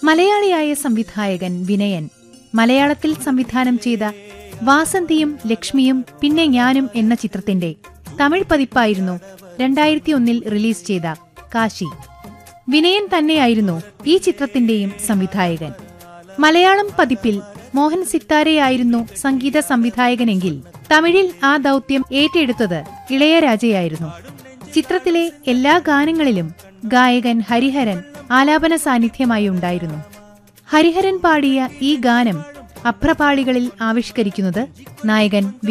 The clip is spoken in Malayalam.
മലയാളിയായ സംവിധായകൻ വിനയൻ മലയാളത്തിൽ സംവിധാനം ചെയ്ത വാസന്തിയും ലക്ഷ്മിയും പിന്നെ ഞാനും എന്ന ചിത്രത്തിന്റെ തമിഴ് പതിപ്പായിരുന്നു രണ്ടായിരത്തി ഒന്നിൽ റിലീസ് ചെയ്ത കാശി വിനയൻ തന്നെയായിരുന്നു ഈ ചിത്രത്തിന്റെയും സംവിധായകൻ മലയാളം പതിപ്പിൽ മോഹൻ സിത്താരയായിരുന്നു സംഗീത സംവിധായകനെങ്കിൽ തമിഴിൽ ആ ദൗത്യം ഏറ്റെടുത്തത് ഇളയരാജയായിരുന്നു ചിത്രത്തിലെ എല്ലാ ഗാനങ്ങളിലും ഗായകൻ ഹരിഹരൻ ആലാപന സാന്നിധ്യമായി ഉണ്ടായിരുന്നു ഹരിഹരൻ പാടിയ ഈ ഗാനം അഭ്രപാളികളിൽ ആവിഷ്കരിക്കുന്നത് നായകൻ